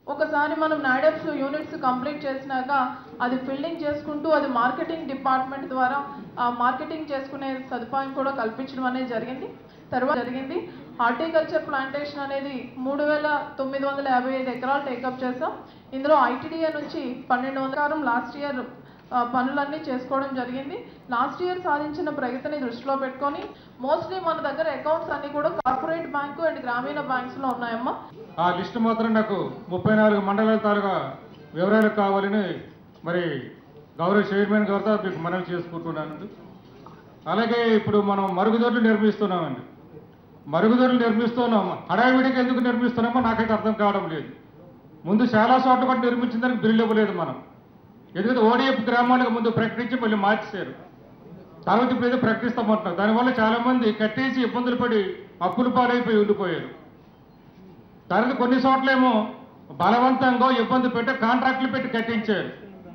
ఒకసారి మనం నాడెప్స్ units complete చేసినాక అది ఫిల్లింగ్ చేసుకుంటూ అది మార్కెటింగ్ డిపార్ట్మెంట్ ద్వారా ఆ మార్కెటింగ్ చేసుకునే సదుపాయం కూడా కల్పించడం అనేది జరిగింది తర్వాత జరిగింది హార్టికల్చర్ ప్లాంటేషన్ అనేది మూడు వేల తొమ్మిది వందల యాభై ఐదు ఎకరాలు టేకప్ చేసాం ఇందులో ఐటీడీఏ నుంచి పన్నెండు వందల లాస్ట్ ఇయర్ ఆ, పనులన్నీ చేసుకోవడం జరిగింది లాస్ట్ ఇయర్ సాధించిన ప్రగతిని దృష్టిలో పెట్టుకొని మోస్ట్లీ మన దగ్గర అకౌంట్స్ అన్ని కూడా కార్పొరేట్ బ్యాంకు అండ్ గ్రామీణ బ్యాంక్స్ లో ఉన్నాయమ్మా ఆ లిస్టు మాత్రం నాకు ముప్పై నాలుగు మండలాల తాలుగా వివరాలు కావాలని మరి గౌరవ చైర్మన్ గారితో మీకు మనవి చేసుకుంటున్నానండి అలాగే ఇప్పుడు మనం మరుగుదొడ్లు నిర్మిస్తున్నామండి మరుగుదొడ్లు నిర్మిస్తున్నాం హడావిడికి ఎందుకు నిర్మిస్తున్నామో నాకైతే అర్థం కావడం లేదు ముందు చాలా చోట్ల కూడా నిర్మించిన దానికి బిల్లు ఇవ్వలేదు మనం ఎందుకంటే ఓడిఎఫ్ గ్రామానికి ముందు ప్రకటించి మళ్ళీ మార్చేశారు తర్వాత ఇప్పుడు ఏదో ప్రకటిస్తామంటున్నారు దానివల్ల చాలా మంది కట్టేసి ఇబ్బందులు పడి అప్పులు పాలైపోయి ఉండిపోయారు తర్వాత కొన్ని చోట్లేమో బలవంతంగా ఇబ్బంది పెట్టి కాంట్రాక్టులు పెట్టి కట్టించారు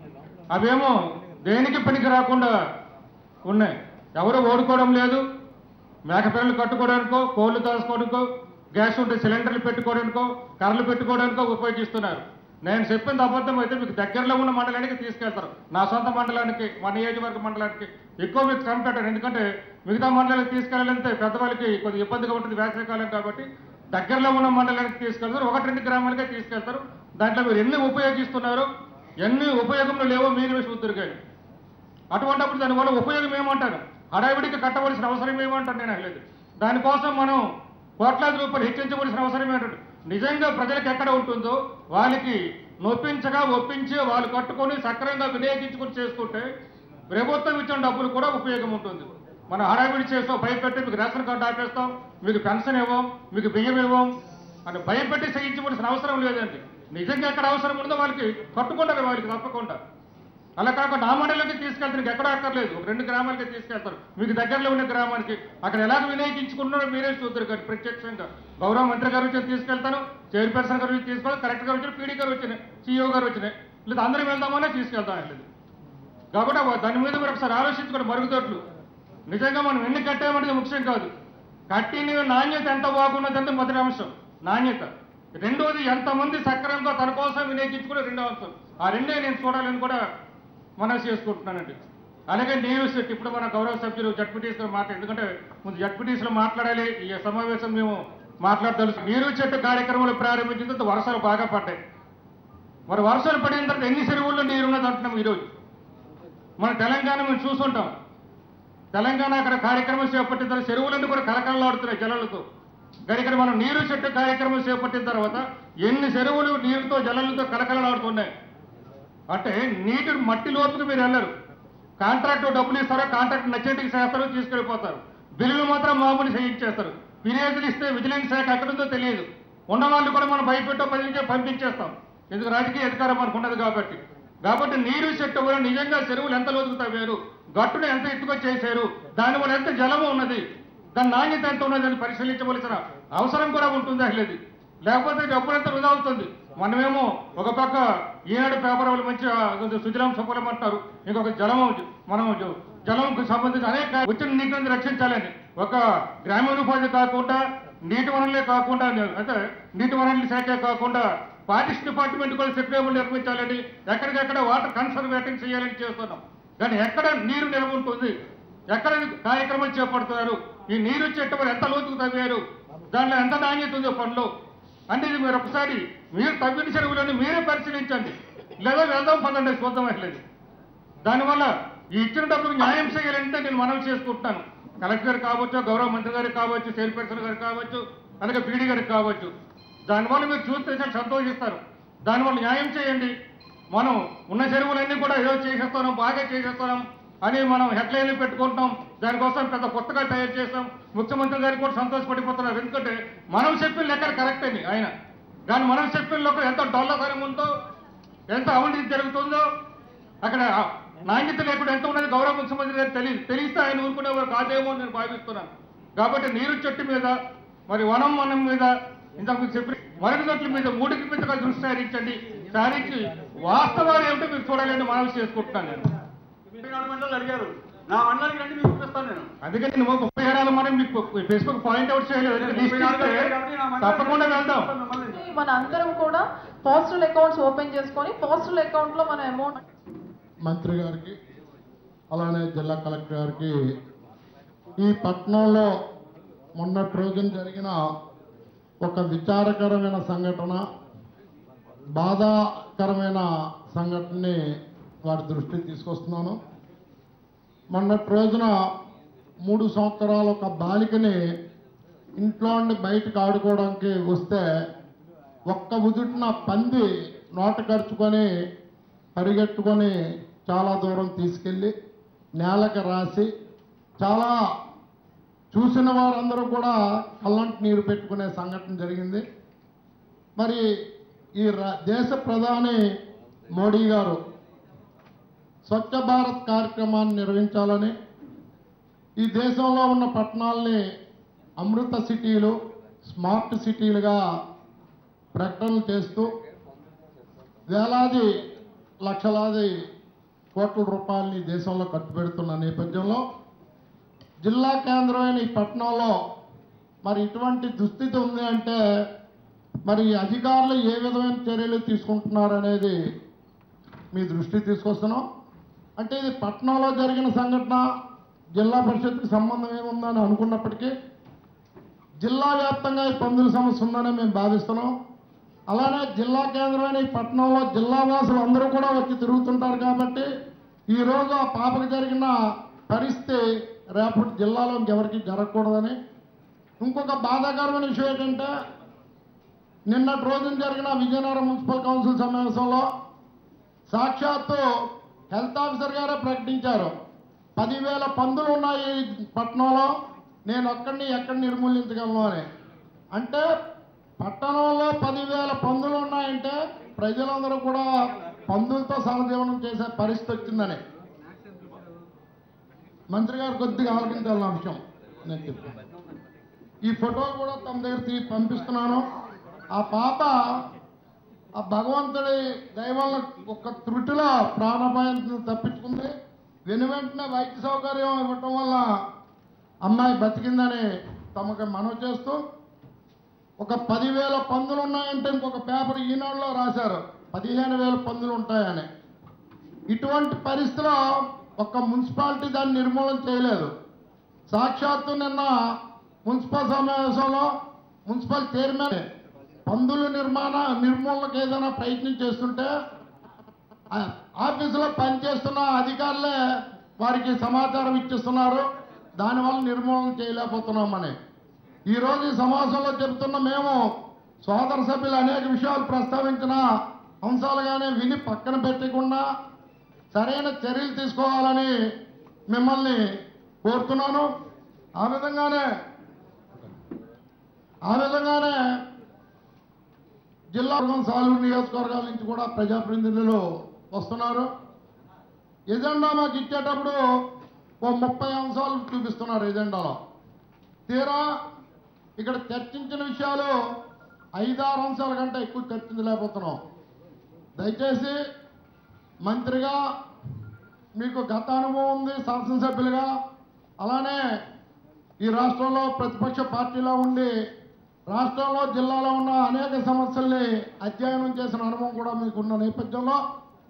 అవేమో దేనికి పనికి రాకుండా ఉన్నాయి ఎవరు ఓడుకోవడం లేదు మేకపిల్లలు కట్టుకోవడానికో కోళ్ళు కాసుకోవడానికో గ్యాస్ ఉంటే సిలిండర్లు పెట్టుకోవడానికో కర్రలు పెట్టుకోవడానికో ఉపయోగిస్తున్నారు నేను చెప్పింది అబద్ధం అయితే మీకు దగ్గరలో ఉన్న మండలానికి తీసుకెళ్తారు నా సొంత మండలానికి మా నియోజకవర్గ మండలానికి ఎక్కువ మీకు శ్రమ పెట్టారు ఎందుకంటే మిగతా మండలానికి తీసుకెళ్ళాలంటే పెద్దవాళ్ళకి కొద్దిగా ఇబ్బందిగా ఉంటుంది వేసవికాలం కాబట్టి దగ్గరలో ఉన్న మండలానికి తీసుకెళ్తారు ఒకటి రెండు గ్రామాలకే తీసుకెళ్తారు దాంట్లో మీరు ఎన్ని ఉపయోగిస్తున్నారు ఎన్ని ఉపయోగంలో లేవో మీరు వేసి ఉద్దరు కానీ అటువంటిప్పుడు దానివల్ల ఉపయోగం ఏమంటారు హడావిడికి కట్టవలసిన అవసరం ఏమంటారు నేను అనలేదు దానికోసం మనం కోట్లాది రూపాయలు హెచ్చించవలసిన అవసరం ఏంటంటే నిజంగా ప్రజలకు ఎక్కడ ఉంటుందో వాళ్ళకి నొప్పించగా ఒప్పించి వాళ్ళు కట్టుకొని సక్రమంగా వినియోగించుకుని చేసుకుంటే ప్రభుత్వం ఇచ్చిన డబ్బులు కూడా ఉపయోగం ఉంటుంది మనం హడావిడి చేస్తాం భయపెట్టి మీకు రేషన్ కార్డు ఆపేస్తాం మీకు పెన్షన్ ఇవ్వం మీకు బియ్యం ఇవ్వం అని భయపెట్టి చేయించవలసిన అవసరం లేదండి నిజంగా ఎక్కడ అవసరం ఉందో వాళ్ళకి కట్టుకుంటారు వాళ్ళకి తప్పకుండా అలా కాకుండా ఆ మండలికి తీసుకెళ్తారు నీకు ఎక్కడ అక్కర్లేదు ఒక రెండు గ్రామాలకి తీసుకెళ్తారు మీకు దగ్గరలో ఉన్న గ్రామానికి అక్కడ ఎలాగ వినియోగించుకుంటున్నారో మీరే చూద్దరు కానీ ప్రత్యక్షంగా గౌరవ మంత్రి గారు వచ్చి తీసుకెళ్తాను చైర్పర్సన్ గారు వచ్చి తీసుకెళ్తాను కలెక్టర్ గారు వచ్చిన పీడీ గారు వచ్చినాయి సీఈఓ గారు వచ్చినాయి లేదా అందరం వెళ్దామనే తీసుకెళ్తాం లేదు కాబట్టి ఆ దాని మీద మీరు ఒకసారి ఆలోచించుకోండి మరుగుదొడ్లు నిజంగా మనం ఎన్ని కట్టామనేది ముఖ్యం కాదు కట్టిన నాణ్యత ఎంత బాగున్నదంటే మొదటి అంశం నాణ్యత రెండోది ఎంతమంది సక్రమంగా తన కోసం వినియోగించుకునే రెండో అంశం ఆ రెండే నేను చూడాలని కూడా మనం చేసుకుంటున్నానండి అలాగే నీరు సెట్ ఇప్పుడు మన గౌరవ సభ్యులు జడ్పీటీస్ గారు మాట్లాడు ఎందుకంటే ముందు జడ్పీటీస్ లో మాట్లాడాలి ఈ సమావేశం మేము మాట్లాడదలుసు నీరు చెట్టు కార్యక్రమాలు ప్రారంభించిన తర్వాత వర్షాలు బాగా పడ్డాయి మరి వర్షాలు పడిన తర్వాత ఎన్ని చెరువుల్లో నీరు ఉన్నది అంటున్నాం ఈరోజు మన తెలంగాణ మేము చూసుంటాం తెలంగాణ అక్కడ కార్యక్రమం చేపట్టిన తర్వాత చెరువులన్నీ కూడా కలకలలాడుతున్నాయి జలాలతో కానీ ఇక్కడ మనం నీరు చెట్టు కార్యక్రమం చేపట్టిన తర్వాత ఎన్ని చెరువులు నీరుతో జలాలతో కలకలలాడుతున్నాయి అంటే నీటి మట్టి లోతుకు మీరు వెళ్ళరు కాంట్రాక్ట్ డబ్బులు ఇస్తారో కాంట్రాక్ట్ నచ్చేటికి చేస్తారో తీసుకెళ్ళిపోతారు బిల్లులు మాత్రం మామూలు చేయించేస్తారు ఫిర్యాదులు ఇస్తే విజిలెన్స్ శాఖ ఎక్కడుందో తెలియదు ఉన్న వాళ్ళు కూడా మనం భయపెట్టో పదించే పంపించేస్తాం ఎందుకు రాజకీయ అధికారం మనకు ఉండదు కాబట్టి కాబట్టి నీరు చెట్టు వల్ల నిజంగా చెరువులు ఎంత లోతుకు తవ్వారు గట్టును ఎంత ఎత్తుగా చేశారు దానివల్ల ఎంత జలము ఉన్నది దాని నాణ్యత ఎంత ఉన్నదని పరిశీలించవలసిన అవసరం కూడా ఉంటుంది అసలు లేకపోతే డబ్బులంతా వృధా అవుతుంది మనమేమో ఒక పక్క ఈనాడు పేపర్ వాళ్ళు మంచి సుజలం సుఫలం అంటారు ఇంకొక జలం మనం జలంకు సంబంధించి అనేక వచ్చిన నీటిని రక్షించాలని ఒక గ్రామీణ ఉపాధి కాకుండా నీటి వనరులే కాకుండా అంటే నీటి వనరుల శాఖే కాకుండా ఫారెస్ట్ డిపార్ట్మెంట్ కూడా సెక్రటరీ నిర్మించాలని ఎక్కడికెక్కడ వాటర్ కన్సర్వేటింగ్ చేయాలని చేస్తున్నాం కానీ ఎక్కడ నీరు నిల్వ ఉంటుంది ఎక్కడ కార్యక్రమం చేపడుతున్నారు ఈ నీరు చెట్టు మరి ఎంత లోతుకు తవ్వారు దాంట్లో ఎంత నాణ్యత ఉందో పనులు అనేది మీరు ఒకసారి మీరు తవ్విన చెరువులను మీరే పరిశీలించండి లేదా వెళ్దాం పదండి చూద్దాం అసలేదు దానివల్ల ఈ ఇచ్చిన డబ్బులకు న్యాయం చేయాలంటే నేను మనవి చేసుకుంటున్నాను కలెక్టర్ గారు కావచ్చు గౌరవ మంత్రి గారికి కావచ్చు చైర్పర్సన్ గారికి కావచ్చు అలాగే పీడీ గారికి కావచ్చు దానివల్ల మీరు చూస్తే చాలా సంతోషిస్తారు దానివల్ల న్యాయం చేయండి మనం ఉన్న చెరువులన్నీ కూడా ఏదో చేసేస్తున్నాం బాగా చేసేస్తున్నాం అని మనం హెడ్లైన్లు పెట్టుకుంటాం దానికోసం పెద్ద కొత్తగా తయారు చేస్తాం ముఖ్యమంత్రి గారికి కూడా సంతోషపడిపోతున్నారు ఎందుకంటే మనం చెప్పిన లెక్కలు కరెక్ట్ అని ఆయన కానీ మనం చెప్పిన లెక్క ఎంత డొల్లతనం ఉందో ఎంత అవినీతి జరుగుతుందో అక్కడ నాణ్యత లేకుండా ఎంత ఉన్నది గౌరవ ముఖ్యమంత్రి గారు తెలియదు తెలిస్తే ఆయన ఊరుకునేవారు కాదేమో అని నేను భావిస్తున్నాను కాబట్టి నీరు చెట్టు మీద మరి వనం వనం మీద ఇంతకు మీకు చెప్పి మరుగుదొడ్ల మీద మూడికి మీద దృష్టి సారించండి సారించి వాస్తవాలు ఏమిటో మీరు చూడాలని మనవి చేసుకుంటున్నాను నేను ముప్పై నాలుగు మండలాలు అడిగారు నా మండలానికి రండి మీకు చూపిస్తాను నేను అందుకని నేను ముప్పై ఏడాది మనం మీకు ఫేస్బుక్ పాయింట్ అవుట్ చేయలేదు లిస్ట్ ఇస్తే తప్పకుండా వెళ్దాం మిమ్మల్ని మన అందరం కూడా పోస్టల్ అకౌంట్స్ ఓపెన్ చేసుకొని పోస్టల్ అకౌంట్లో మన అమౌంట్ మంత్రి గారికి అలానే జిల్లా కలెక్టర్ గారికి ఈ పట్టణంలో మొన్నటి రోజున జరిగిన ఒక విచారకరమైన సంఘటన బాధాకరమైన సంఘటనని వారి దృష్టికి తీసుకొస్తున్నాను మొన్నటి రోజున మూడు సంవత్సరాల ఒక బాలికని ఇంట్లో నుండి బయటకు ఆడుకోవడానికి వస్తే ఒక్క ఉదుటిన పంది నోట ఖర్చుకొని పరిగెట్టుకొని చాలా దూరం తీసుకెళ్ళి నేలకు రాసి చాలా చూసిన వారందరూ కూడా కళ్ళంటి నీరు పెట్టుకునే సంఘటన జరిగింది మరి ఈ రా- దేశ ప్రధాని మోడీ గారు స్వచ్ఛ భారత్ కార్యక్రమాన్ని నిర్వహించాలని ఈ దేశంలో ఉన్న పట్టణాలని అమృత సిటీలు స్మార్ట్ సిటీలుగా ప్రకటనలు చేస్తూ వేలాది లక్షలాది కోట్ల రూపాయలని ఈ దేశంలో ఖర్చు పెడుతున్న నేపథ్యంలో జిల్లా కేంద్రమైన ఈ పట్టణంలో మరి ఇటువంటి దుస్థితి ఉంది అంటే మరి ఈ అధికారులు ఏ విధమైన చర్యలు తీసుకుంటున్నారనేది మీ దృష్టికి తీసుకొస్తున్నాం అంటే ఇది పట్టణంలో జరిగిన సంఘటన జిల్లా పరిషత్కి సంబంధం ఏముందని అనుకున్నప్పటికీ జిల్లా వ్యాప్తంగా ఈ పందుల సమస్య ఉందని మేము భావిస్తున్నాం అలానే జిల్లా కేంద్రమైన ఈ పట్టణంలో జిల్లా వాసులు అందరూ కూడా వచ్చి తిరుగుతుంటారు కాబట్టి ఈరోజు ఆ పాపకు జరిగిన పరిస్థితి రేపటి జిల్లాలో ఎవరికి జరగకూడదని ఇంకొక బాధాకరమైన విషయం ఏంటంటే నిన్నటి రోజున జరిగిన విజయనగరం మున్సిపల్ కౌన్సిల్ సమావేశంలో సాక్షాత్తు హెల్త్ ఆఫీసర్ గారే ప్రకటించారు పదివేల పందులు ఉన్నాయి ఈ పట్టణంలో నేను ఒక్కడిని ఎక్కడ నిర్మూలించగలను అని అంటే పట్టణంలో పదివేల పందులు ఉన్నాయంటే ప్రజలందరూ కూడా పందులతో సహజీవనం చేసే పరిస్థితి వచ్చిందని మంత్రి గారు కొద్దిగా ఆలోచించాలి నా విషయం నేను చెప్తాను ఈ ఫోటో కూడా తమ దగ్గర తీ పంపిస్తున్నాను ఆ పాప ఆ భగవంతుడి దైవాల ఒక త్రుటిలో ప్రాణాపాయం తప్పించుకుంది వెను వెంటనే వైద్య సౌకర్యం ఇవ్వటం వల్ల అమ్మాయి బతికిందని తమకు మనవి చేస్తూ ఒక పదివేల పందులు ఉన్నాయంటే ఇంకొక పేపర్ ఈనాడులో రాశారు పదిహేను వేల పందులు ఉంటాయని ఇటువంటి పరిస్థితిలో ఒక్క మున్సిపాలిటీ దాన్ని నిర్మూలన చేయలేదు సాక్షాత్తు నిన్న మున్సిపల్ సమావేశంలో మున్సిపల్ చైర్మన్ పందుల నిర్మాణ నిర్మూలనకు ఏదైనా ప్రయత్నం చేస్తుంటే ఆ ఆఫీసులో పనిచేస్తున్న అధికారులే వారికి సమాచారం ఇచ్చిస్తున్నారు దానివల్ల నిర్మూలన చేయలేకపోతున్నామని ఈరోజు ఈ సమావేశంలో చెబుతున్న మేము సోదర సభ్యులు అనేక విషయాలు ప్రస్తావించిన అంశాలుగానే విని పక్కన పెట్టకుండా సరైన చర్యలు తీసుకోవాలని మిమ్మల్ని కోరుతున్నాను ఆ విధంగానే ఆ విధంగానే జిల్లా వర్గం సాలూరు నియోజకవర్గాల నుంచి కూడా ప్రజాప్రతినిధులు వస్తున్నారు ఎజెండా మాకు ఇచ్చేటప్పుడు ఓ ముప్పై అంశాలు చూపిస్తున్నారు ఎజెండాలో తీరా ఇక్కడ చర్చించిన విషయాలు ఐదారు అంశాల కంటే ఎక్కువ చర్చించలేకపోతున్నాం దయచేసి మంత్రిగా మీకు గత అనుభవం ఉంది శాసనసభ్యులుగా అలానే ఈ రాష్ట్రంలో ప్రతిపక్ష పార్టీలో ఉండి రాష్ట్రంలో జిల్లాలో ఉన్న అనేక సమస్యల్ని అధ్యయనం చేసిన అనుభవం కూడా మీకున్న నేపథ్యంలో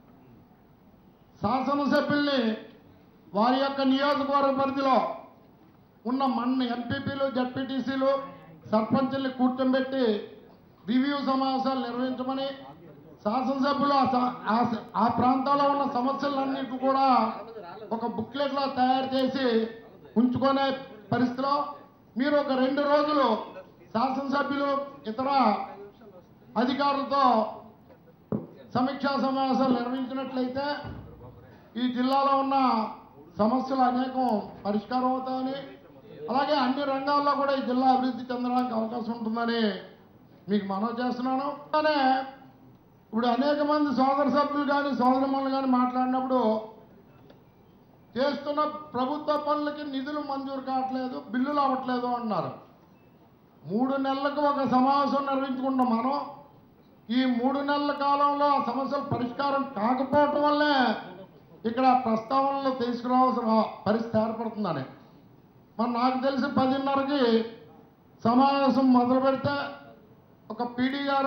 శాసనసభ్యుల్ని వారి యొక్క నియోజకవర్గ పరిధిలో ఉన్న మన ఎంపీపీలు జడ్పీటీసీలు సర్పంచుల్ని కూర్చోబెట్టి రివ్యూ సమావేశాలు నిర్వహించమని శాసనసభ్యులు ఆ స- ఆ స- ఆ ప్రాంతాల్లో ఉన్న సమస్యలన్నిటి కూడా ఒక బుక్లెట్లో తయారు చేసి ఉంచుకునే పరిస్థితిలో మీరు ఒక రెండు రోజులు శాసనసభ్యులు ఇతర అధికారులతో సమీక్షా సమావేశాలు నిర్వహించినట్లయితే ఈ జిల్లాలో ఉన్న సమస్యలు అనేకం పరిష్కారం అవుతాయని అలాగే అన్ని రంగాల్లో కూడా ఈ జిల్లా అభివృద్ధి చెందడానికి అవకాశం ఉంటుందని మీకు మనవి చేస్తున్నాను అలానే ఇప్పుడు అనేక మంది సోదర సభ్యులు కానీ సోదరమ్మలు కానీ మాట్లాడినప్పుడు చేస్తున్న ప్రభుత్వ పనులకి నిధులు మంజూరు కావట్లేదు బిల్లులు అవ్వట్లేదు అన్నారు మూడు నెలలకు ఒక సమావేశం నిర్వహించుకుంటాం మనం ఈ మూడు నెలల కాలంలో ఆ సమస్యల పరిష్కారం కాకపోవటం వల్లే ఇక్కడ ప్రస్తావనలు తీసుకురావాల్సిన పరిస్థితి ఏర్పడుతుందని మరి నాకు తెలిసి పదిన్నరకి సమావేశం మొదలు పెడితే ఒక పీడీ గారు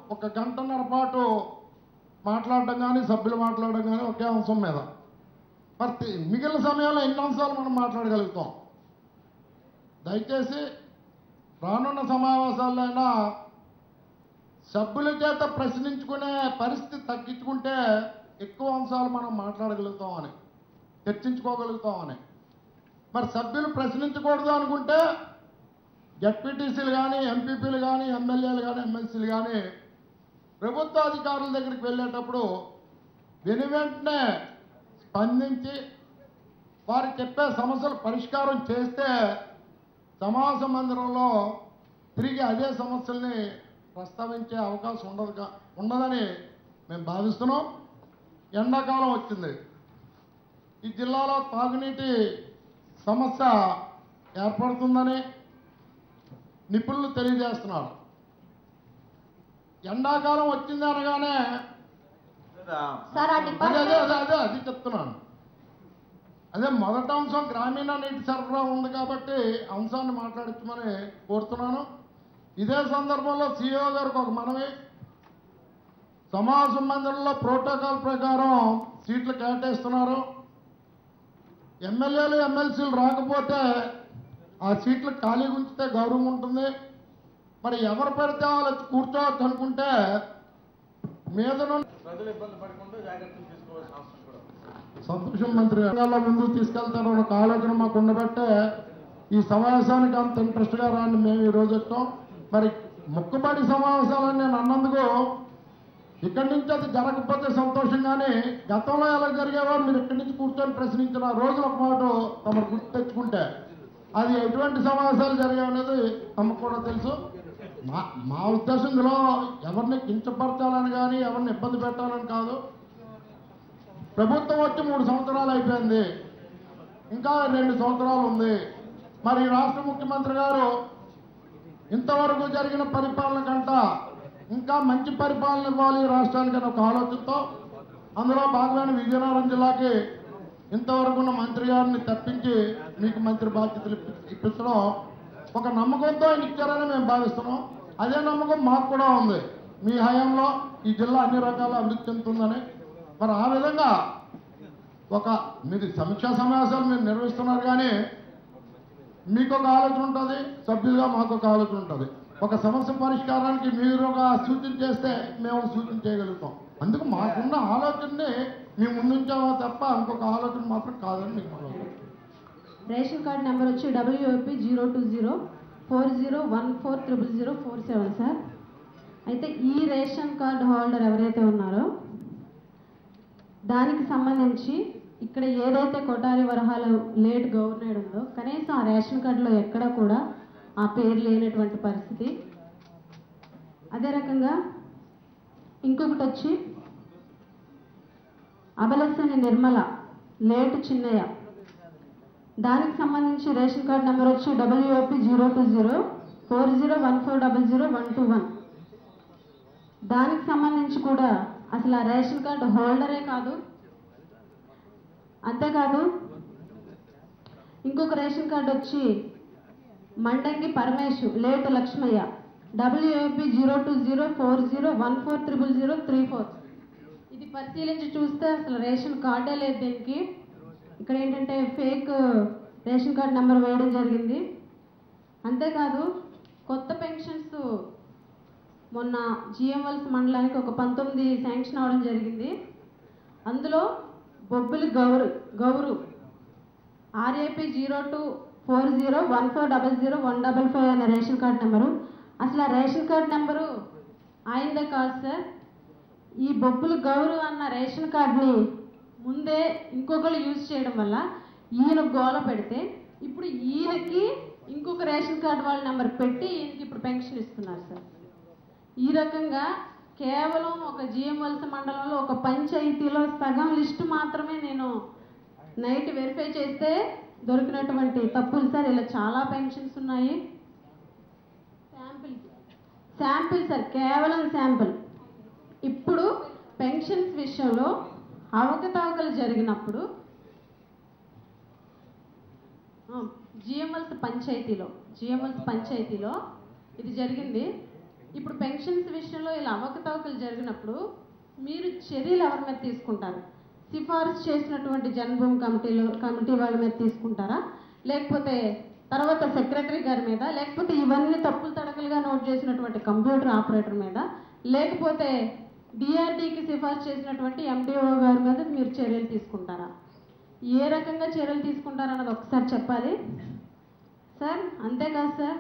ఒక గంటన్నర పాటు మాట్లాడడం కానీ సభ్యులు మాట్లాడడం కానీ ఒకే అంశం మీద మరి తి- మిగిలిన సమయంలో ఎన్ని అంశాలు మనం మాట్లాడగలుగుతాం దయచేసి రానున్న సమావేశాల్లో అయినా సభ్యుల చేత ప్రశ్నించుకునే పరిస్థితి తగ్గించుకుంటే ఎక్కువ అంశాలు మనం మాట్లాడగలుగుతామని చర్చించుకోగలుగుతామని మరి సభ్యులు ప్రశ్నించకూడదు అనుకుంటే జడ్పీటీసీలు కానీ ఎంపీపీలు కానీ ఎమ్మెల్యేలు కానీ ఎమ్మెల్సీలు కానీ ప్రభుత్వ అధికారుల దగ్గరికి వెళ్ళేటప్పుడు వెను వెంటనే స్పందించి వారు చెప్పే సమస్యలు పరిష్కారం చేస్తే సమావేశ మందిరంలో తిరిగి అదే సమస్యల్ని ప్రస్తావించే అవకాశం ఉండదు కా- ఉండదని మేము భావిస్తున్నాం ఎండాకాలం వచ్చింది ఈ జిల్లాలో తాగునీటి సమస్య ఏర్పడుతుందని నిపుణులు తెలియజేస్తున్నారు ఎండాకాలం వచ్చింది అనగానే సార్ ఆ అదే అదే డిపార్ట్మెంట్ అదే అదే అది చెప్తున్నాను అదే మొదటి అంశం గ్రామీణ నీటి సరఫరా ఉంది కాబట్టి అంశాన్ని మాట్లాడించమని కోరుతున్నాను ఇదే సందర్భంలో సిఇఓ గారికి ఒక మనవి సమావేశ మందిరంలో ప్రోటోకాల్ ప్రకారం సీట్లు కేటాయిస్తున్నారు ఎమ్మెల్యేలు ఎమ్మెల్సీలు రాకపోతే ఆ సీట్లు ఖాళీ ఉంచితే గౌరవం ఉంటుంది మరి ఎవరు పెడితే వాళ్ళు వచ్చి కూర్చోవచ్చు అనుకుంటే మీద నుండి ప్రజలు ఇబ్బంది పడకుండా జాగ్రత్తలు తీసుకోవాల్సిన అవసరం కూడా ఉంది. సంతోషం మంత్రి రంగాల్లో ముందుకు తీసుకెళ్తారని ఒక ఆలోచన మాకు ఉండబట్టే ఈ సమావేశానికి అంత ఇంట్రెస్ట్గా రాని మేము ఈరోజు వచ్చాం మరి మొక్కుబడి సమావేశాలని నేను అన్నందుకు ఇక్కడి నుంచి అది జరగకపోతే సంతోషం కానీ గతంలో ఎలా జరిగేవో మీరు ఇక్కడి నుంచి కూర్చొని ప్రశ్నించిన రోజుల పాటు తమరు గుర్తు తెచ్చుకుంటే అది ఎటువంటి సమావేశాలు జరిగాయనేది తమకు కూడా తెలుసు మా మా ఉద్దేశం ఇందులో ఎవరిని కించపరచాలని కానీ ఎవరిని ఇబ్బంది పెట్టాలని కాదు ప్రభుత్వం వచ్చి మూడు సంవత్సరాలు అయిపోయింది ఇంకా రెండు సంవత్సరాలు ఉంది మరి ఈ రాష్ట్ర ముఖ్యమంత్రి గారు ఇంతవరకు జరిగిన పరిపాలన కంట ఇంకా మంచి పరిపాలన ఇవ్వాలి ఈ రాష్ట్రానికి అని ఒక ఆలోచనతో అందులో భాగమైన విజయనగరం జిల్లాకి ఇంతవరకు ఉన్న మంత్రి గారిని తప్పించి మీకు మంత్రి బాధ్యతలు ఇప్పి- ఇప్పించడం ఒక నమ్మకంతో ఆయన ఇచ్చారని మేము భావిస్తున్నాం అదే నమ్మకం మాకు కూడా ఉంది మీ హయాంలో ఈ జిల్లా అన్ని రకాల అభివృద్ధి చెందుతుందని మరి ఆ విధంగా ఒక మీరు సమీక్షా సమావేశాలు మీరు నిర్వహిస్తున్నారు కానీ మీకు ఒక ఆలోచన ఉంటుంది సభ్యులుగా మాకు ఒక ఆలోచన ఉంటుంది ఒక సమస్య పరిష్కారానికి మీరు ఒక సూచన చేస్తే మేము ఒక సూచన చేయగలుగుతాం అందుకు మాకున్న ఆలోచనని మేము ముందుంచామో తప్ప ఇంకొక ఆలోచన మాత్రం కాదని మీకు మనవి. రేషన్ కార్డ్ నెంబర్ వచ్చి WOP zero two zero four zero one four triple zero four seven sir అయితే ఈ రేషన్ కార్డ్ హోల్డర్ ఎవరైతే ఉన్నారో దానికి సంబంధించి ఇక్కడ ఏదైతే కొటారి వరహాలు లేట్ గవర్నర్ ఉందో కనీసం ఆ రేషన్ కార్డులో ఎక్కడ కూడా ఆ పేరు లేనటువంటి పరిస్థితి అదే రకంగా ఇంకొకటి వచ్చి అబలసని నిర్మల లేటు చిన్నయ్య దానికి సంబంధించి రేషన్ కార్డ్ నెంబర్ వచ్చి WOP zero two zero four zero one four double zero one two one దానికి సంబంధించి కూడా అసలు ఆ రేషన్ కార్డు హోల్డరే కాదు అంతేకాదు ఇంకొక రేషన్ కార్డు వచ్చి Mandangi Paramesu late Lakshmayya WAP zero two zero four zero one four triple zero three four ఇది పరిశీలించి చూస్తే అసలు రేషన్ కార్డే లేదు దీనికి ఇక్కడ ఏంటంటే ఫేక్ రేషన్ కార్డ్ నెంబర్ వేయడం జరిగింది అంతేకాదు కొత్త పెన్షన్స్ మొన్న జిఎంఎల్స్ మండలానికి ఒక పంతొమ్మిది శాంక్షన్ అవడం జరిగింది అందులో Bobbili Gouru Gouru RAP zero two four zero one four double zero one double five అనే రేషన్ కార్డ్ నెంబరు అసలు ఆ రేషన్ కార్డ్ నెంబరు ఆయనదే కాదు సార్ ఈ బొబ్బులు గౌరు అన్న రేషన్ కార్డ్ని ముందే ఇంకొకరు యూజ్ చేయడం వల్ల ఈయన గోల పెడితే ఇప్పుడు ఈయనకి ఇంకొక రేషన్ కార్డు వాళ్ళ నెంబర్ పెట్టి ఈయనకి ఇప్పుడు పెన్షన్ ఇస్తున్నారు సార్ ఈ రకంగా కేవలం ఒక జిఎంవలస మండలంలో ఒక పంచాయతీలో సగం లిస్టు మాత్రమే నేను నైట్ వెరిఫై చేస్తే దొరికినటువంటి తప్పులు సార్ ఇలా చాలా పెన్షన్స్ ఉన్నాయి శాంపిల్ శాంపిల్ సార్ కేవలం శాంపిల్ ఇప్పుడు పెన్షన్స్ విషయంలో అవకతవకలు జరిగినప్పుడు జిఎంఎల్స్ పంచాయతీలో జిఎంఎల్స్ పంచాయతీలో ఇది జరిగింది ఇప్పుడు పెన్షన్స్ విషయంలో ఇలా అవకతవకలు జరిగినప్పుడు మీరు చర్యలు ఎవరి మీద తీసుకుంటారు సిఫారసు చేసినటువంటి జన్మభూమి కమిటీలో కమిటీ వాళ్ళ మీద తీసుకుంటారా లేకపోతే తర్వాత సెక్రటరీ గారి మీద లేకపోతే ఇవన్నీ తప్పులు తడకలుగా నోట్ చేసినటువంటి కంప్యూటర్ ఆపరేటర్ మీద లేకపోతే డిఆర్డీకి సిఫారసు చేసినటువంటి ఎండిఓ గారి మీద మీరు చర్యలు తీసుకుంటారా ఏ రకంగా చర్యలు తీసుకుంటారన్నది ఒకసారి చెప్పాలి సార్ అంతేకాదు సార్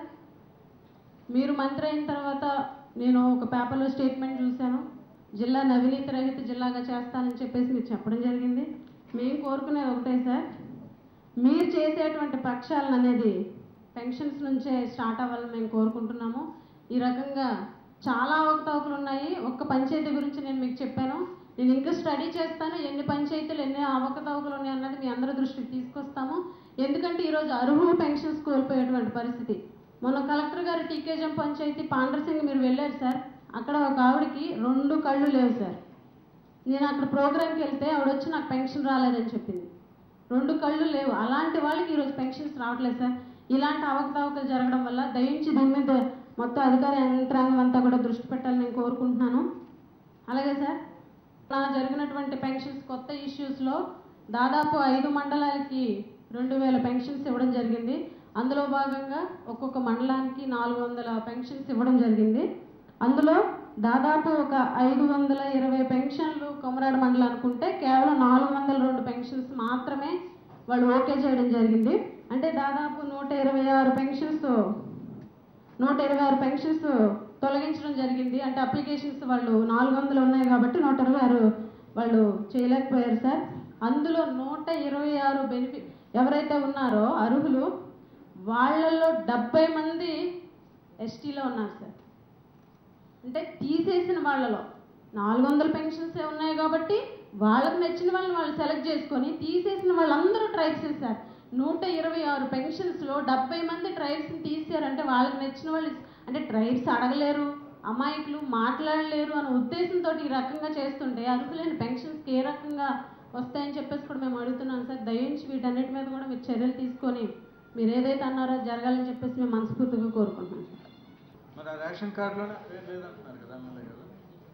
మీరు మంత్రి అయిన తర్వాత నేను ఒక పేపర్లో స్టేట్మెంట్ చూశాను జిల్లా అవినీతి రహిత జిల్లాగా చేస్తానని చెప్పేసి మీరు చెప్పడం జరిగింది మేము కోరుకునేది ఒకటే సార్ మీరు చేసేటువంటి ప్రక్షాళన అనేది పెన్షన్స్ నుంచే స్టార్ట్ అవ్వాలని మేము కోరుకుంటున్నాము ఈ రకంగా చాలా అవకతవకలు ఉన్నాయి ఒక్క పంచాయతీ గురించి నేను మీకు చెప్పాను నేను ఇంకా స్టడీ చేస్తాను ఎన్ని పంచాయతీలు ఎన్ని అవకతవకలు ఉన్నాయి అన్నది మీ అందరి దృష్టికి తీసుకొస్తాము ఎందుకంటే ఈరోజు అర్హులు పెన్షన్స్ కోల్పోయేటువంటి పరిస్థితి మొన్న కలెక్టర్ గారు టీకేజం పంచాయతీ పాండ్రసింగ్ మీరు వెళ్ళారు సార్ అక్కడ ఒక ఆవిడకి రెండు కళ్ళు లేవు సార్ నేను అక్కడ ప్రోగ్రామ్కి వెళ్తే ఆవిడ వచ్చి నాకు పెన్షన్ రాలేదని చెప్పింది రెండు కళ్ళు లేవు అలాంటి వాళ్ళకి ఈరోజు పెన్షన్స్ రావట్లేదు సార్ ఇలాంటి అవకతవకలు జరగడం వల్ల దయించి దీని మీద మొత్తం అధికార యంత్రాంగం అంతా కూడా దృష్టి పెట్టాలని నేను కోరుకుంటున్నాను అలాగే సార్ నా జరిగినటువంటి పెన్షన్స్ కొత్త ఇష్యూస్లో దాదాపు ఐదు మండలాలకి రెండు వేల పెన్షన్స్ ఇవ్వడం జరిగింది అందులో భాగంగా ఒక్కొక్క మండలానికి నాలుగు వందల పెన్షన్స్ ఇవ్వడం జరిగింది అందులో దాదాపు ఒక ఐదు వందల ఇరవై పెన్షన్లు కొమరాడ మండలం అనుకుంటే కేవలం నాలుగు వందల రెండు పెన్షన్స్ మాత్రమే వాళ్ళు ఓకే చేయడం జరిగింది అంటే దాదాపు నూట ఇరవై ఆరు పెన్షన్స్ నూట ఇరవై ఆరు పెన్షన్స్ తొలగించడం జరిగింది అంటే అప్లికేషన్స్ వాళ్ళు నాలుగు వందలు ఉన్నాయి కాబట్టి నూట ఇరవై ఆరు వాళ్ళు చేయలేకపోయారు సార్ అందులో నూట ఇరవై ఆరు బెనిఫిట్ ఎవరైతే ఉన్నారో అర్హులు వాళ్ళల్లో డెబ్బై మంది ఎస్టీలో ఉన్నారు సార్ అంటే తీసేసిన వాళ్ళలో నాలుగు వందల పెన్షన్స్ ఉన్నాయి కాబట్టి వాళ్ళకి నచ్చిన వాళ్ళని వాళ్ళు సెలెక్ట్ చేసుకొని తీసేసిన వాళ్ళందరూ ట్రైబ్స్ సార్ నూట ఇరవై ఆరు పెన్షన్స్లో డెబ్బై మంది ట్రైబ్స్ని తీసారంటే వాళ్ళకి నచ్చిన వాళ్ళు అంటే ట్రైబ్స్ అడగలేరు అమాయకులు మాట్లాడలేరు అనే ఉద్దేశంతో ఈ రకంగా చేస్తుంటే అర్హులైన పెన్షన్స్కి ఏ రకంగా వస్తాయని చెప్పేసి కూడా మేము అడుగుతున్నాం సార్ దయించి వీటన్నిటి మీద కూడా మీరు చర్యలు తీసుకొని మీరు ఏదైతే అన్నారో అది జరగాలని చెప్పేసి మేము మనస్ఫూర్తిగా కోరుకుంటున్నాం సార్ మరి ఆ రేషన్ కార్డులోనే పేరు లేదంటున్నారు కదా ఎమ్మెల్యే గారు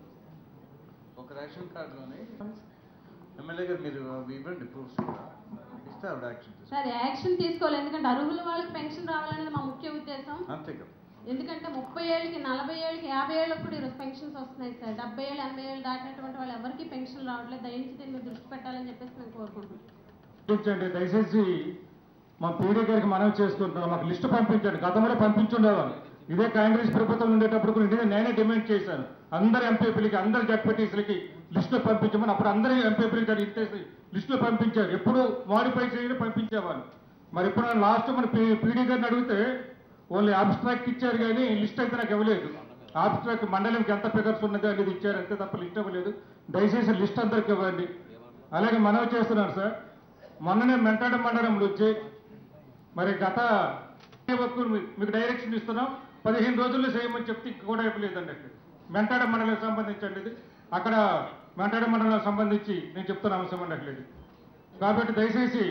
ఒక రేషన్ కార్డులోనే ఎమ్మెల్యే గారు మీరు అవి ఇవ్వండి ప్రూఫ్స్ కూడా ఇస్తే ఆవిడ యాక్షన్ తీసుకుంటారు సార్ యాక్షన్ తీసుకోవాలి ఎందుకంటే అర్హుల వాళ్ళకి పెన్షన్ రావాలనేది మా ముఖ్య ఉద్దేశం అంతే కదా ఎందుకంటే ముప్పై ఏళ్ళకి నలభై ఏళ్ళకి యాభై ఏళ్ళకి కూడా ఈరోజు పెన్షన్స్ వస్తున్నాయి సార్ డెబ్బై ఏళ్ళు ఎనభై ఏళ్ళు దాటినటువంటి వాళ్ళు ఎవరికి పెన్షన్ రావట్లేదు దయించి దీని మీద దృష్టి పెట్టాలని చెప్పేసి మేము కోరుకుంటున్నాం పంపించండి దయచేసి మా పీడీ గారికి మనవి చేసుకుంటున్నాం మాకు లిస్టు పంపించండి గతంలో పంపించుండేవారు ఇదే కాంగ్రెస్ ప్రభుత్వం ఉండేటప్పుడు కూడా ఇదే నేనే డిమాండ్ చేశాను అందరు ఎంపీపీలకి అందరు జడ్పీటీసీలకి లిస్టులు పంపించమని అప్పుడు అందరూ ఎంపీపీలకి ఇచ్చేసి లిస్టులు పంపించారు ఎప్పుడు మోడిఫై చేయని పంపించేవారు మరి ఇప్పుడు లాస్ట్ మన పీడీ గారిని అడిగితే ఓన్లీ అబ్స్ట్రాక్ట్ ఇచ్చారు కానీ లిస్ట్ అయితే నాకు ఇవ్వలేదు అబ్స్ట్రాక్ట్ మండలంకి ఎంత ఫిగర్స్ ఉన్నది అనేది ఇచ్చారు అంతే తప్ప లిస్ట్ ఇవ్వలేదు దయచేసి లిస్ట్ అందరికి ఇవ్వండి అలాగే మనవి చేస్తున్నాను సార్ మొన్ననే మెంటాడ మండలంలో వచ్చి మరి గత వరకు మీ- మీకు డైరెక్షన్ ఇస్తున్నాం పదిహేను రోజుల్లో చేయమని చెప్తే ఇంక కూడా ఇవ్వలేదండి అక్కడ మెంటాడ మండలం సంబంధించండి ఇది అక్కడ మెంటాడ మండలం సంబంధించి నేను చెప్తున్న అంశం అండి అట్లేదు కాబట్టి దయచేసి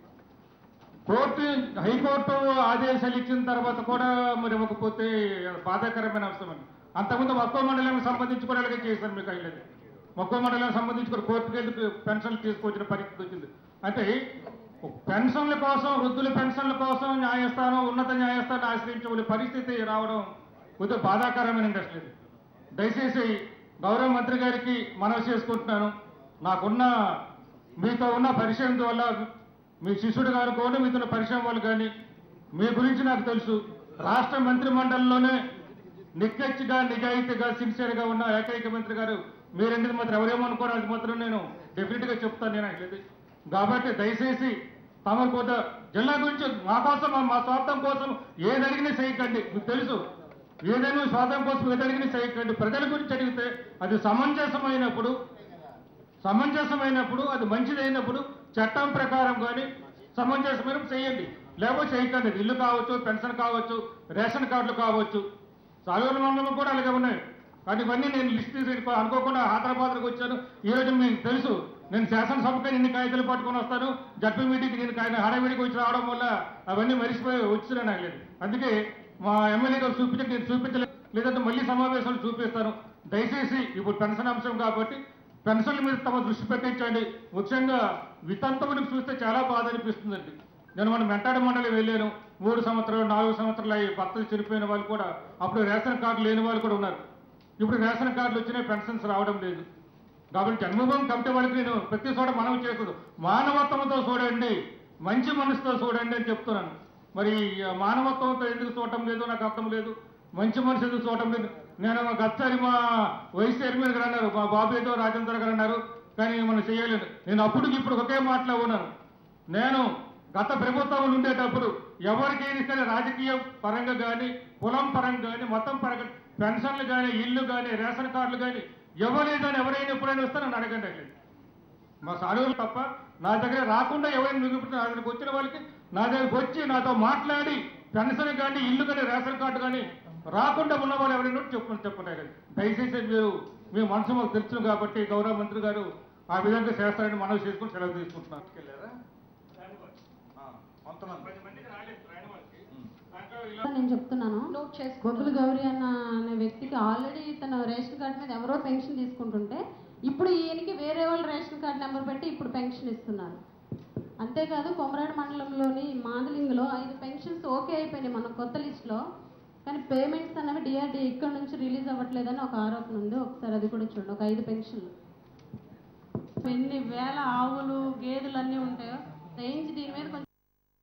కోర్టు హైకోర్టు ఆదేశాలు ఇచ్చిన తర్వాత కూడా మరి ఇవ్వకపోతే బాధాకరమైన అంశం అండి అంతకుముందు మక్కువ మండలం సంబంధించి కూడా ఇలాగే చేశాను మీకు అయ్యలేదు మక్కువ మండలం సంబంధించి కూడా కోర్టుకి వెళ్ళి పెన్షన్లు తీసుకొచ్చిన పరిస్థితి వచ్చింది అంటే పెన్షన్ల కోసం వృద్ధుల పెన్షన్ల కోసం న్యాయస్థానం ఉన్నత న్యాయస్థానం ఆశ్రయించవలే పరిస్థితి రావడం కొద్దిగా బాధాకరమైన అసలు ఇది దయచేసి గౌరవ మంత్రి గారికి మనవి చేసుకుంటున్నాను నాకున్న మీతో ఉన్న పరిచయం వల్ల మీ శిష్యుడు గారు కూడా మీతో పరిచయం వాళ్ళు కానీ మీ గురించి నాకు తెలుసు రాష్ట్ర మంత్రి మండలిలోనే నిక్కచ్చిగా నిజాయితీగా సిన్సియర్గా ఉన్న ఏకైక మంత్రి గారు మీరెందుకు మాత్రం ఎవరేమనుకోరు అది మాత్రం నేను డెఫినెట్గా చెప్తాను నేను అట్లేదు కాబట్టి దయచేసి తమరు కూడా జిల్లా గురించి మా కోసం మా- మా స్వార్థం కోసం ఏది అడిగినా చేయకండి మీకు తెలుసు ఏదైనా స్వార్థం కోసం ఏది అడిగినా చేయకండి ప్రజల గురించి అడిగితే అది సమంజసమైనప్పుడు సమంజసమైనప్పుడు అది మంచిదైనప్పుడు చట్టం ప్రకారం కానీ సమంజసమైన చేయండి లేకపోతే చేయకండి ఇల్లు కావచ్చు పెన్షన్ కావచ్చు రేషన్ కార్డులు కావచ్చు సాలూరు మండలం కూడా అలాగే ఉన్నాయి కానీ ఇవన్నీ నేను లిస్ట్ తీసి అనుకోకుండా హైదరాబాద్కి వచ్చాను ఈ రోజు మీకు తెలుసు నేను శాసనసభకి ఇన్ని కాగితాలు పట్టుకొని వస్తాను జడ్పీ మీటింగ్కి నేను కాగితం హడావిడికి వచ్చి రావడం వల్ల అవన్నీ మరిచిపోయి వచ్చినా నాకు లేదు అందుకే మా ఎమ్మెల్యే గారు చూపించి నేను చూపించలేదు లేదంటే మళ్ళీ సమావేశాలు చూపిస్తాను దయచేసి ఇప్పుడు పెన్షన్ అంశం కాబట్టి పెన్షన్ల మీద తమ దృష్టి పెట్టించండి ముఖ్యంగా వితంతమునికి చూస్తే చాలా బాధ అనిపిస్తుందండి నేను మన మెంటాడ మండలి వెళ్ళాను మూడు సంవత్సరాలు నాలుగు సంవత్సరాలు అయ్యి భర్తలు చనిపోయిన వాళ్ళు కూడా అప్పుడు రేషన్ కార్డు లేని వాళ్ళు కూడా ఉన్నారు ఇప్పుడు రేషన్ కార్డులు వచ్చినాయి పెన్షన్స్ రావడం లేదు కాబట్టి జన్మభూమి కమిటీ వాళ్ళకి నేను ప్రతి చోట మనం చేయకూడదు మానవత్వంతో చూడండి మంచి మనసుతో చూడండి అని చెప్తున్నాను మరి ఆ మానవత్వంతో ఎందుకు చూడటం లేదు నాకు అర్థం లేదు మంచి మనసు ఎందుకు చూడటం లేదు నేను గచ్చారి మా వైస్ చైర్మన్ గారు అన్నారు మా బాబు ఏదో రాజేంద్ర గారు అన్నారు కానీ మనం చేయలేదు నేను అప్పుడు ఇప్పుడు ఒకే మాటలో ఉన్నాను నేను గత ప్రభుత్వం ఉండేటప్పుడు ఎవరికైనా సరే రాజకీయ పరంగా కానీ కులం పరంగా కానీ మతం పరంగా పెన్షన్లు కానీ ఇల్లు కానీ రేషన్ కార్డులు కానీ ఎవరైనా ఎవరైనా ఎప్పుడైనా వస్తే నన్ను అడగండి అట్లేదు మా సానువులు తప్ప నా దగ్గర రాకుండా ఎవరైనా నిరూపించిన నా దగ్గరికి వచ్చిన వాళ్ళకి నా దగ్గరికి వచ్చి నాతో మాట్లాడి పెన్షన్ కానీ ఇల్లు కానీ రేషన్ కార్డు కానీ రాకుండా ఉన్న వాళ్ళు ఎవరైనా ఉంటే చెప్పండి చెప్పండి కానీ దయచేసి మీరు మీ మనసు మాకు తెలుసు కాబట్టి గౌరవ మంత్రి గారు ఆ విధంగా చేస్తారని మనం చేసుకుని సెలవు తీసుకుంటున్నాను వెళ్ళారా ఆ, కొంతమంది నేను చెప్తున్నాను బొగ్గులు గౌరీ అన్న అనే వ్యక్తికి ఆల్రెడీ తన రేషన్ కార్డు మీద ఎవరో పెన్షన్ తీసుకుంటుంటే ఇప్పుడు ఈయనకి వేరే వాళ్ళు రేషన్ కార్డు నెంబర్ పెట్టి ఇప్పుడు పెన్షన్ ఇస్తున్నారు అంతేకాదు కొమరాడు మండలంలోని మాదలింగ్లో ఐదు పెన్షన్స్ ఓకే అయిపోయినాయి మన కొత్త లిస్ట్లో కానీ పేమెంట్స్ అనేవి డిఆర్డీ ఇక్కడ నుంచి రిలీజ్ అవ్వట్లేదని ఒక ఆరోపణ ఉంది ఒకసారి అది కూడా చూడండి ఒక ఐదు పెన్షన్లు ఎన్ని వేల ఆవులు గేదెలు అన్నీ ఉంటాయో దయించి దీని మీద కొంచెం